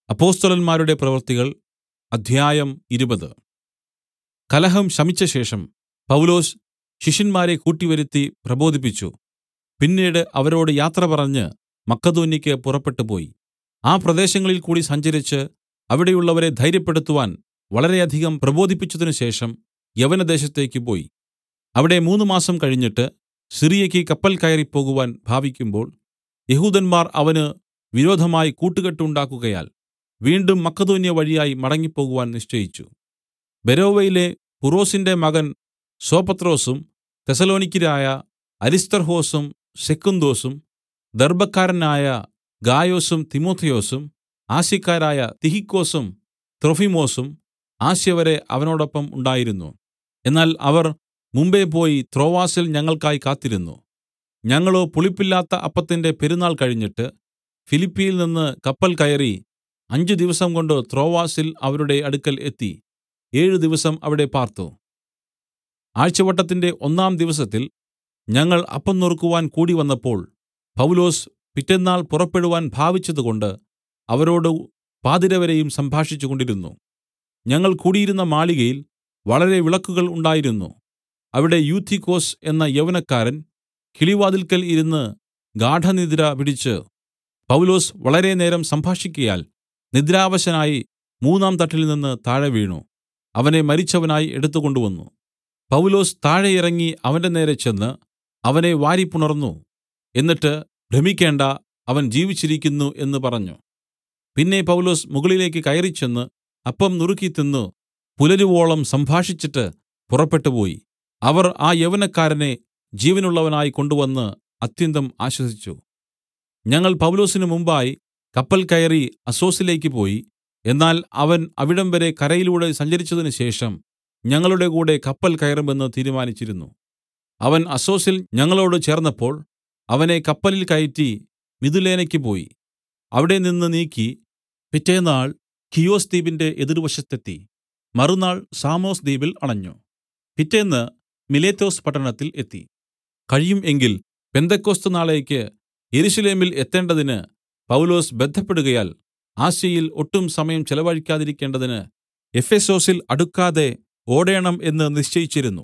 അപ്പൊസ്തലന്മാരുടെ പ്രവൃത്തികൾ അധ്യായം ഇരുപത് കലഹം ശമിച്ചശേഷം പൗലൊസ് ശിഷ്യന്മാരെ കൂട്ടിവരുത്തി പ്രബോധിപ്പിച്ചു പിന്നീട് അവരോട് യാത്ര പറഞ്ഞ് മക്കെദോന്യയ്ക്ക് പുറപ്പെട്ടുപോയി ആ പ്രദേശങ്ങളിൽ കൂടി സഞ്ചരിച്ച് അവിടെയുള്ളവരെ ധൈര്യപ്പെടുത്തുവാൻ വളരെയധികം പ്രബോധിപ്പിച്ചതിനുശേഷം യവനദേശത്തേക്ക് പോയി അവിടെ മൂന്ന് മാസം കഴിഞ്ഞിട്ട് സിറിയയ്ക്ക് കപ്പൽ കയറി പോകുവാൻ ഭാവിക്കുമ്പോൾ യെഹൂദന്മാർ അവന് വിരോധമായി കൂട്ടുകെട്ടുണ്ടാക്കുകയാൽ വീണ്ടും മക്കെദോന്യ വഴിയായി മടങ്ങിപ്പോകുവാൻ നിശ്ചയിച്ചു ബെരോവയിലെ പുറൊസിന്റെ മകൻ സോപത്രൊസും തെസ്സലോനിക്യരായ അരിസ്തർഹൊസും സെക്കുന്തൊസും ദെർബ്ബക്കാരനായ ഗായൊസും തിമൊഥെയൊസും ആസ്യക്കാരായ തിഹിക്കൊസും ത്രൊഫിമൊസും ആസ്യവരെ അവനോടൊപ്പം ഉണ്ടായിരുന്നു എന്നാൽ അവർ മുമ്പെ പോയി ത്രോവാസിൽ ഞങ്ങൾക്കായി കാത്തിരുന്നു ഞങ്ങളോ പുളിപ്പില്ലാത്ത അപ്പത്തിന്റെ പെരുന്നാൾ കഴിഞ്ഞിട്ട് ഫിലിപ്പിയിൽ നിന്ന് കപ്പൽ കയറി അഞ്ച് ദിവസംകൊണ്ട് ത്രോവാസിൽ അവരുടെ അടുക്കൽ എത്തി ഏഴ് ദിവസം അവിടെ പാർത്തു ആഴ്ചവട്ടത്തിന്റെ ഒന്നാം ദിവസത്തിൽ ഞങ്ങൾ അപ്പം നുറുക്കുവാൻ കൂടിവന്നപ്പോൾ പൗലൊസ് പിറ്റെന്നാൾ പുറപ്പെടുവാൻ ഭാവിച്ചതുകൊണ്ട് അവരോട് പാതിരവരെയും സംഭാഷിച്ചുകൊണ്ടിരുന്നു ഞങ്ങൾ കൂടിയിരുന്ന മാളികയിൽ വളരെ വിളക്കുകൾ ഉണ്ടായിരുന്നു അവിടെ യൂത്തിക്കൊസ് എന്ന യൗവനക്കാരൻ കിളിവാതിൽക്കൽ ഇരുന്ന് ഗാഢനിദ്ര പിടിച്ച് പൗലൊസ് വളരെ നേരം സംഭാഷിക്കയാൽ നിദ്രാവശനായി മൂന്നാം തട്ടിൽ നിന്ന് താഴെ വീണു അവനെ മരിച്ചവനായി എടുത്തുകൊണ്ടുവന്നു പൗലൊസ് താഴെ ഇറങ്ങി അവന്റെ നേരെ ചെന്ന് അവനെ വാരിപ്പുണർന്നു എന്നിട്ട് ഭ്രമിക്കേണ്ട അവൻ ജീവിച്ചിരിക്കുന്നു എന്ന് പറഞ്ഞു പിന്നെ പൗലൊസ് മുകളിലേക്ക് കയറിച്ചെന്ന് അപ്പം നുറുക്കി തിന്നു പുലരുവോളം സംഭാഷിച്ചിട്ട് പുറപ്പെട്ടുപോയി അവർ ആ യൗവനക്കാരനെ ജീവനുള്ളവനായി കൊണ്ടുവന്ന് അത്യന്തം ആശ്വസിച്ചു ഞങ്ങൾ പൗലൊസിന് മുമ്പായി കപ്പൽ കയറി അസ്സൊസിലേക്ക് പോയി എന്നാൽ അവൻ അവിടം വരെ കരയിലൂടെ സഞ്ചരിച്ചതിന് ശേഷം ഞങ്ങളുടെ കൂടെ കപ്പൽ കയറുമെന്ന് തീരുമാനിച്ചിരുന്നു അവൻ അസ്സൊസിൽ ഞങ്ങളോട് ചേർന്നപ്പോൾ അവനെ കപ്പലിൽ കയറ്റി മിതുലേനയ്ക്ക് പോയി അവിടെ നിന്ന് നീക്കി പിറ്റേന്നാൾ ഖിയൊസ് ദ്വീപിന്റെ എതിർവശത്തെത്തി മറുനാൾ സാമൊസ് ദ്വീപിൽ അണഞ്ഞു പിറ്റേന്ന് മിലേത്തൊസ് പട്ടണത്തിൽ എത്തി കഴിയും എങ്കിൽ പെന്തക്കൊസ്ത് നാളേക്ക് യെരൂശലേമിൽ എത്തേണ്ടതിന് പൗലൊസ് ബദ്ധപ്പെടുകയാൽ ആസ്യയിൽ ഒട്ടും സമയം ചെലവഴിക്കാതിരിക്കേണ്ടതിന് എഫെസൊസിൽ അടുക്കാതെ ഓടേണം എന്ന് നിശ്ചയിച്ചിരുന്നു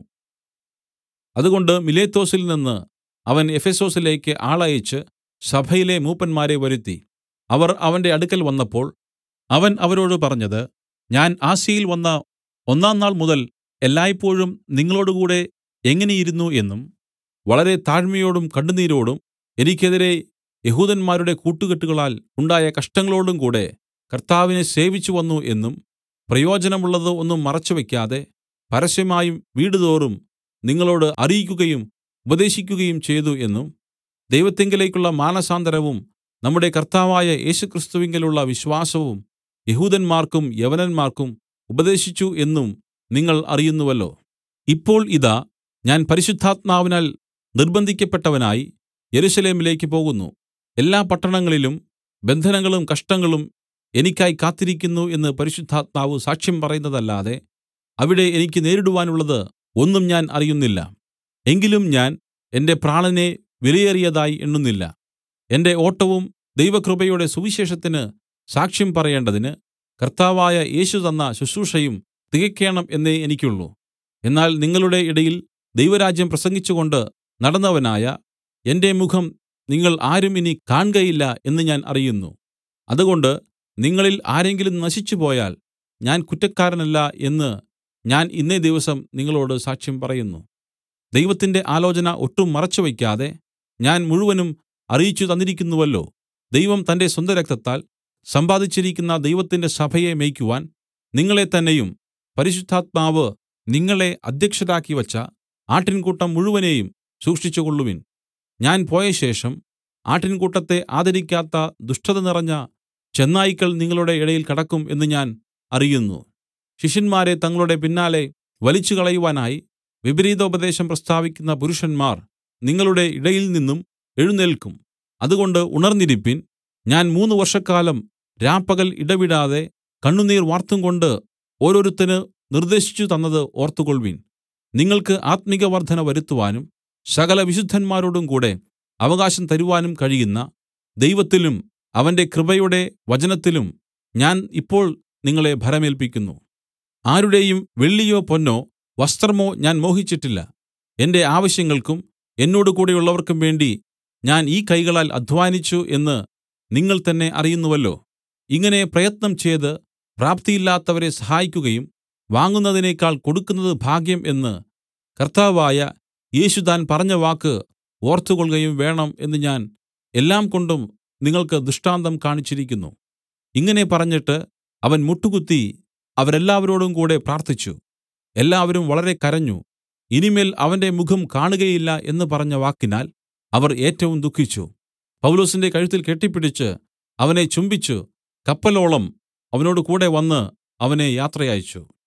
അതുകൊണ്ട് മിലേത്തൊസിൽ നിന്ന് അവൻ എഫെസൊസിലേക്ക് ആളയച്ച് സഭയിലെ മൂപ്പന്മാരെ വരുത്തി അവർ അവന്റെ അടുക്കൽ വന്നപ്പോൾ അവൻ അവരോട് പറഞ്ഞത് ഞാൻ ആസ്യയിൽ വന്ന ഒന്നാം നാൾ മുതൽ എല്ലായ്പോഴും നിങ്ങളോടുകൂടെ എങ്ങനെയിരുന്നു എന്നും വളരെ താഴ്മയോടും കണ്ണുനീരോടും എനിക്കെതിരെ യഹൂദന്മാരുടെ കൂട്ടുകെട്ടുകളാൽ ഉണ്ടായ കഷ്ടങ്ങളോടും കൂടെ കർത്താവിനെ സേവിച്ചു വന്നു എന്നും പ്രയോജനമുള്ളത് ഒന്നും മറച്ചുവെക്കാതെ പരസ്യമായും വീടുതോറും നിങ്ങളോട് അറിയിക്കുകയും ഉപദേശിക്കുകയും ചെയ്തു എന്നും ദൈവത്തിങ്കലേക്കുള്ള മാനസാന്തരവും നമ്മുടെ കർത്താവായ യേശുക്രിസ്തുവിങ്കലുള്ള വിശ്വാസവും യഹൂദന്മാർക്കും യവനന്മാർക്കും ഉപദേശിച്ചു എന്നും നിങ്ങൾ അറിയുന്നുവല്ലോ ഇപ്പോൾ ഇതാ ഞാൻ പരിശുദ്ധാത്മാവിനാൽ നിർബന്ധിക്കപ്പെട്ടവനായി യെരൂശലേമിലേക്ക് പോകുന്നു എല്ലാ പട്ടണങ്ങളിലും ബന്ധനങ്ങളും കഷ്ടങ്ങളും എനിക്കായി കാത്തിരിക്കുന്നു എന്ന് പരിശുദ്ധാത്മാവ് സാക്ഷ്യം പറയുന്നതല്ലാതെ അവിടെ എനിക്ക് നേരിടുവാനുള്ളത് ഒന്നും ഞാൻ അറിയുന്നില്ല എങ്കിലും ഞാൻ എന്റെ പ്രാണനെ വിലയേറിയതായി എണ്ണുന്നില്ല എന്റെ ഓട്ടവും ദൈവകൃപയുടെ സുവിശേഷത്തിന് സാക്ഷ്യം പറയേണ്ടതിന് കർത്താവായ യേശു തന്ന ശുശ്രൂഷയും തികയ്ക്കേണം എന്നേ എനിക്കുള്ളൂ എന്നാൽ നിങ്ങളുടെ ഇടയിൽ ദൈവരാജ്യം പ്രസംഗിച്ചുകൊണ്ട് നടന്നവനായ എന്റെ മുഖം നിങ്ങൾ ആരും ഇനി കാൺകയില്ല എന്ന് ഞാൻ അറിയുന്നു അതുകൊണ്ട് നിങ്ങളിൽ ആരെങ്കിലും നശിച്ചുപോയാൽ ഞാൻ കുറ്റക്കാരനല്ല എന്ന് ഞാൻ ഇന്നേ ദിവസം നിങ്ങളോട് സാക്ഷ്യം പറയുന്നു ദൈവത്തിന്റെ ആലോചന ഒട്ടും മറച്ചുവെക്കാതെ ഞാൻ മുഴുവനും അറിയിച്ചു തന്നിരിക്കുന്നുവല്ലോ ദൈവം തന്റെ സ്വന്തം രക്തത്താൽ സമ്പാദിച്ചിരിക്കുന്ന ദൈവത്തിന്റെ സഭയെ മേയ്ക്കുവാൻ നിങ്ങളെ തന്നെയും പരിശുദ്ധാത്മാവ് നിങ്ങളെ അദ്ധ്യക്ഷരാക്കി വച്ച ആട്ടിൻകൂട്ടം മുഴുവനെയും സൂക്ഷിച്ചുകൊള്ളുവിൻ ഞാൻ പോയശേഷം ആട്ടിൻകൂട്ടത്തെ ആദരിക്കാത്ത ദുഷ്ടത നിറഞ്ഞ ചെന്നായ്ക്കൾ നിങ്ങളുടെ ഇടയിൽ കടക്കും എന്ന് ഞാൻ അറിയുന്നു ശിഷ്യന്മാരെ തങ്ങളുടെ പിന്നാലെ വലിച്ചുകളയുവാനായി വിപരീതോപദേശം പ്രസ്താവിക്കുന്ന പുരുഷന്മാർ നിങ്ങളുടെ ഇടയിൽ നിന്നും എഴുന്നേൽക്കും അതുകൊണ്ട് ഉണർന്നിരിപ്പിൻ ഞാൻ മൂന്ന് വർഷക്കാലം രാപ്പകൽ ഇടവിടാതെ കണ്ണുനീർ വാർത്തുംകൊണ്ട് ഓരോരുത്തന് നിർദ്ദേശിച്ചു തന്നത് ഓർത്തുകൊൾവിൻ നിങ്ങൾക്ക് ആത്മിക വർധന വരുത്തുവാനും സകല വിശുദ്ധന്മാരോടും കൂടെ അവകാശം തരുവാനും കഴിയുന്ന ദൈവത്തിലും അവന്റെ കൃപയുടെ വചനത്തിലും ഞാൻ ഇപ്പോൾ നിങ്ങളെ ഭരമേല്പിക്കുന്നു ആരുടെയും വെള്ളിയോ പൊന്നോ വസ്ത്രമോ ഞാൻ മോഹിച്ചിട്ടില്ല എന്റെ ആവശ്യങ്ങൾക്കും എന്നോട് കൂടെയുള്ളവർക്കും വേണ്ടി ഞാൻ ഈ കൈകളാൽ അദ്ധ്വാനിച്ചു എന്ന് നിങ്ങൾ തന്നെ അറിയുന്നുവല്ലോ ഇങ്ങനെ പ്രയത്നം ചെയ്ത് പ്രാപ്തിയില്ലാത്തവരെ സഹായിക്കുകയും വാങ്ങുന്നതിനേക്കാൾ കൊടുക്കുന്നത് ഭാഗ്യം എന്ന് കർത്താവായ യേശു താൻ പറഞ്ഞ വാക്ക് ഓർത്തുകൊൾകയും വേണം എന്ന് ഞാൻ എല്ലാം കൊണ്ടും നിങ്ങൾക്ക് ദൃഷ്ടാന്തം കാണിച്ചിരിക്കുന്നു ഇങ്ങനെ പറഞ്ഞിട്ട് അവൻ മുട്ടുകുത്തി അവരെല്ലാവരോടും കൂടെ പ്രാർത്ഥിച്ചു എല്ലാവരും വളരെ കരഞ്ഞു ഇനിമേൽ അവന്റെ മുഖം കാണുകയില്ല എന്ന് പറഞ്ഞ വാക്കിനാൽ അവർ ഏറ്റവും ദുഃഖിച്ചു പൗലൊസിന്റെ കഴുത്തിൽ കെട്ടിപ്പിടിച്ച് അവനെ ചുംബിച്ചു കപ്പലോളം അവനോട് കൂടെ വന്ന് അവനെ യാത്ര അയച്ചു